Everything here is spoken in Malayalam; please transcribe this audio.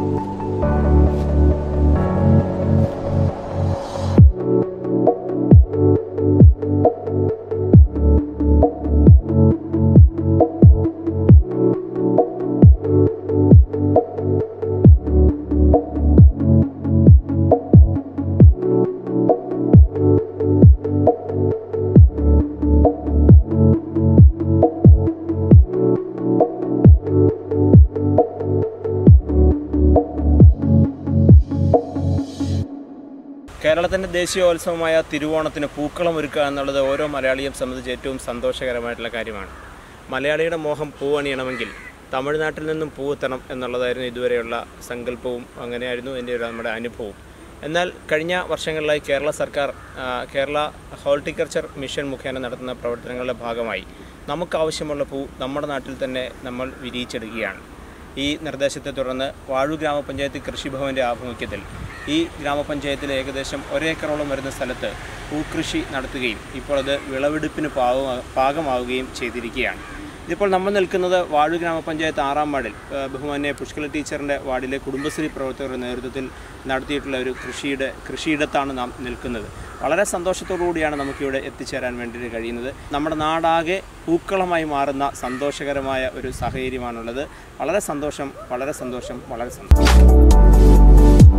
കേരളത്തിൻ്റെ ദേശീയോത്സവമായ തിരുവോണത്തിന് പൂക്കളം ഒരുക്കുക എന്നുള്ളത് ഓരോ മലയാളിയും സംബന്ധിച്ച് ഏറ്റവും സന്തോഷകരമായിട്ടുള്ള കാര്യമാണ് മലയാളിയുടെ മോഹം പൂവണിയണമെങ്കിൽ തമിഴ്നാട്ടിൽ നിന്നും പൂവെത്തണം എന്നുള്ളതായിരുന്നു ഇതുവരെയുള്ള സങ്കല്പവും അങ്ങനെയായിരുന്നു എൻ്റെ ഒരു നമ്മുടെ അനുഭവവും എന്നാൽ കഴിഞ്ഞ വർഷങ്ങളിലായി കേരള സർക്കാർ ആ, കേരള ഹോർട്ടിക്കൾച്ചർ മിഷൻ മുഖേന നടത്തുന്ന പ്രവർത്തനങ്ങളുടെ ഭാഗമായി നമുക്ക് ആവശ്യമുള്ള പൂ നമ്മുടെ നാട്ടിൽ തന്നെ നമ്മൾ വിരിയിച്ചെടുക്കുകയാണ് ഈ നിർദ്ദേശത്തെ തുടർന്ന് വാഴൂർ ഗ്രാമപഞ്ചായത്ത് കൃഷിഭവന്റെ ആഭിമുഖ്യത്തിൽ ഈ ഗ്രാമപഞ്ചായത്തിലെ ഏകദേശം ഒരേക്കറോളം വരുന്ന സ്ഥലത്ത് പൂക്കൃഷി നടത്തുകയും ഇപ്പോൾ അത് വിളവെടുപ്പിന് പാകമാ പാകമാവുകയും ചെയ്തിരിക്കുകയാണ് ഇതിപ്പോൾ നമ്മൾ നിൽക്കുന്നത് വാഴൂർ ഗ്രാമപഞ്ചായത്ത് ആറാം വാർഡിൽ ആ, ബഹുമാന്യ പുഷ്കല ടീച്ചറിൻ്റെ വാർഡിലെ കുടുംബശ്രീ പ്രവർത്തകരുടെ നേതൃത്വത്തിൽ നടത്തിയിട്ടുള്ള ഒരു കൃഷിയുടെ കൃഷിയിടത്താണ് നാം നിൽക്കുന്നത് വളരെ സന്തോഷത്തോടു കൂടിയാണ് നമുക്കിവിടെ എത്തിച്ചേരാൻ വേണ്ടി കഴിയുന്നത് നമ്മുടെ നാടാകെ പൂക്കളമായി മാറുന്ന സന്തോഷകരമായ ഒരു സാഹചര്യമാണുള്ളത് വളരെ സന്തോഷം വളരെ സന്തോഷം വളരെ സന്തോഷം